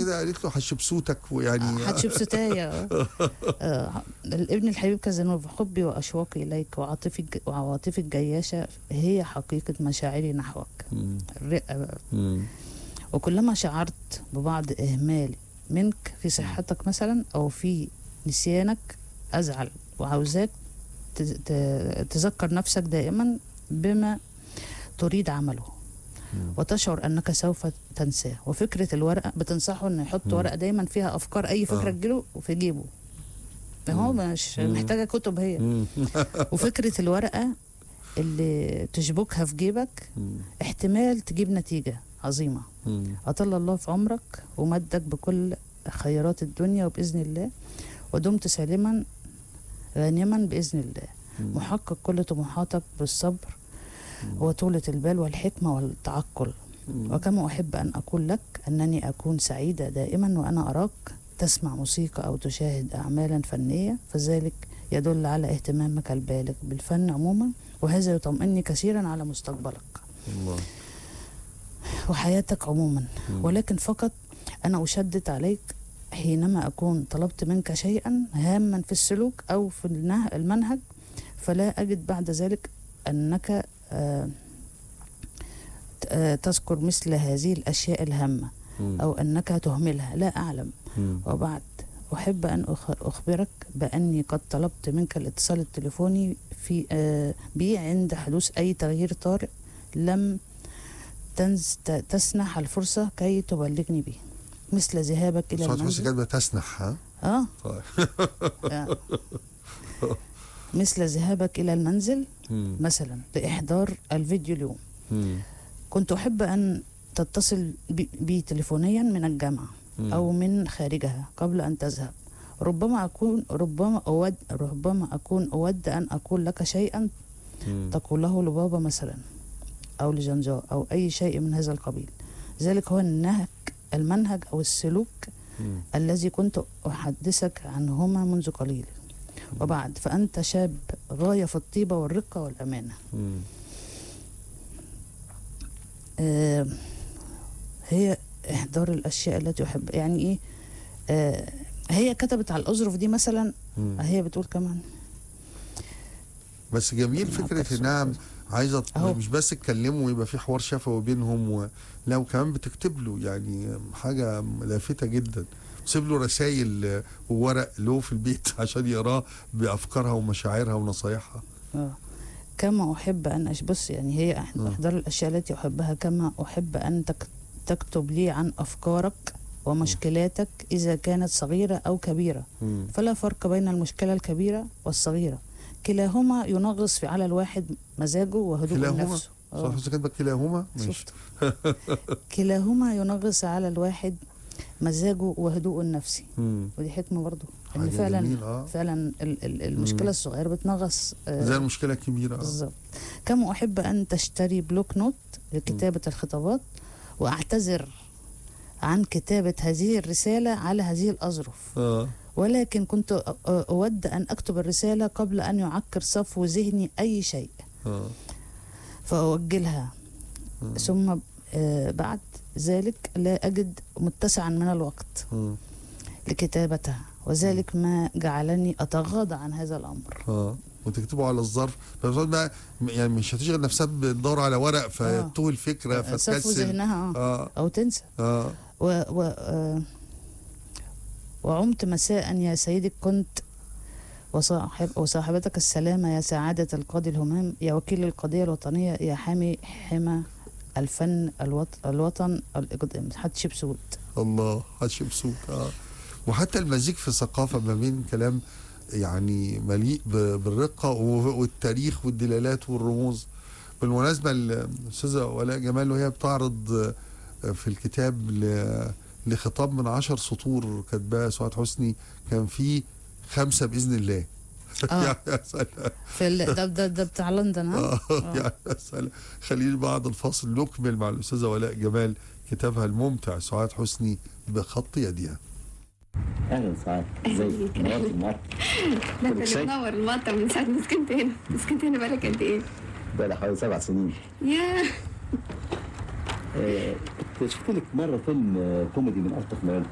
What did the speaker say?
كده قالت له حشبسوتك ويعني حتشبسوتايا آه. آه، الابن الحبيب كزنوب حبي واشواقي اليك وعاطفي الج- وعواطفي الجياشه هي حقيقه مشاعري نحوك مم. الرقه بقى. مم. وكلما شعرت ببعض إهمال منك في صحتك مثلا أو في نسيانك أزعل وعاوزاك ت- ت- تذكر نفسك دائما بما تريد عمله مم. وتشعر أنك سوف تنساه وفكرة الورقة بتنصحه أنه يحط مم. ورقة دايما فيها أفكار أي فكرة آه. تجيله في جيبه هو مش مم. محتاجة كتب هي مم. وفكرة الورقة اللي تشبكها في جيبك مم. احتمال تجيب نتيجة عظيمة مم. أطل الله في عمرك ومدك بكل خيرات الدنيا وبإذن الله ودمت سالما غانما بإذن الله مم. محقق كل طموحاتك بالصبر وطولة البال والحكمة والتعقل مم. وكما أحب أن أقول لك أنني أكون سعيدة دائما وأنا أراك تسمع موسيقى أو تشاهد أعمالا فنية فذلك يدل على اهتمامك البالغ بالفن عموما وهذا يطمئني كثيرا على مستقبلك الله وحياتك عموما مم. ولكن فقط أنا أشدد عليك حينما أكون طلبت منك شيئا هاما في السلوك أو في النه- المنهج فلا أجد بعد ذلك أنك آه، ت- آه، تذكر مثل هذه الأشياء الهامة مم. أو أنك تهملها لا أعلم مم. وبعد أحب أن أخ- أخبرك بأني قد طلبت منك الاتصال التليفوني في آه، بي عند حدوث أي تغيير طارئ لم تنز ت- تسنح الفرصة كي تبلغني به مثل ذهابك إلى صوت حسن المنزل كاتبه تسنح ها آه طيب آه. مثل ذهابك إلى المنزل مم. مثلا لإحضار الفيديو اليوم مم. كنت أحب أن تتصل بي, بي تليفونيا من الجامعة مم. أو من خارجها قبل أن تذهب ربما أكون ربما أود ربما أكون أود أن أقول لك شيئا مم. تقوله لبابا مثلا أو لجنجاء أو أي شيء من هذا القبيل ذلك هو النهج المنهج أو السلوك مم. الذي كنت أحدثك عنهما منذ قليل وبعد فأنت شاب غاية في الطيبة والرقة والأمانة مم. آه، هي إحضار الأشياء التي أحب يعني إيه آه، هي كتبت على الأظرف دي مثلا مم. هي بتقول كمان بس جميل مع فكره التفصيل. انها عايزه أهو. مش بس تكلمه ويبقى في حوار شفوي بينهم و... لا وكمان بتكتب له يعني حاجه لافته جدا تسيب له رسائل وورق له في البيت عشان يقراه بافكارها ومشاعرها ونصايحها آه. كما أحب أن أش بص يعني هي أح- مم. إحضار الأشياء التي أحبها كما أحب أن تك تكتب لي عن أفكارك ومشكلاتك إذا كانت صغيرة أو كبيرة مم. فلا فرق بين المشكلة الكبيرة والصغيرة كلاهما ينغص في على الواحد مزاجه وهدوء كلاهما؟ نفسه صح حسن كاتبه كلاهما ماشي شفت كلاهما ينغص على الواحد مزاجه وهدوء النفسي مم. ودي حكمة برضو إن حاجة فعلا جميل، آه. فعلا ال- ال- المشكلة مم. الصغيرة بتنغص آه، زي المشكله الكبيره آه. بالظبط كما أحب أن تشتري بلوك نوت لكتابة الخطابات وأعتذر عن كتابة هذه الرسالة على هذه الأظرف اه ولكن كنت أ- أ- أود أن أكتب الرسالة قبل أن يعكر صفو ذهني أي شيء اه فأوجلها آه. ثم آه، بعد ذلك لا أجد متسعا من الوقت آه. لكتابتها وذلك ما جعلني أتغاضى عن هذا الأمر اه وتكتبه على الظرف بس بقى يعني مش هتشغل نفسها بتدور على ورق فتوه الفكره صفو فتكسل ذهنها آه. اه أو تنسى اه و و آه، وعمت مساء يا سيدي كنت وصاحب وصاحبتك السلامة يا سعادة القاضي الهمام يا وكيل القضية الوطنية يا حامي حمى الفن الوط... الوطن الإقدام حتشبسوت الله هتشبسوت اه وحتى المزيج في الثقافه ما بين كلام يعني مليء ب- بالرقه و- والتاريخ والدلالات والرموز بالمناسبه الاستاذه ولاء جمال وهي بتعرض آه، في الكتاب ل- لخطاب من عشر سطور كاتباه سعاد حسني كان فيه خمسه باذن الله آه. يعني يا سلام في ال... ده, ده, ده بتاع لندن ها آه، يعني يا سلام خلينا بعد الفاصل نكمل مع الاستاذه ولاء جمال كتابها الممتع سعاد حسني بخط يدها اهلا سعاد ازيك نورت المعرض ده كلك انت شاي؟ بتنور المطر من ساعة ما سكنت هنا سكنت هنا بقالك قد ايه؟ بقى لي حوالي سبع سنين ياه آه، كنت شفت لك مره فيلم آه، كوميدي من الطف ما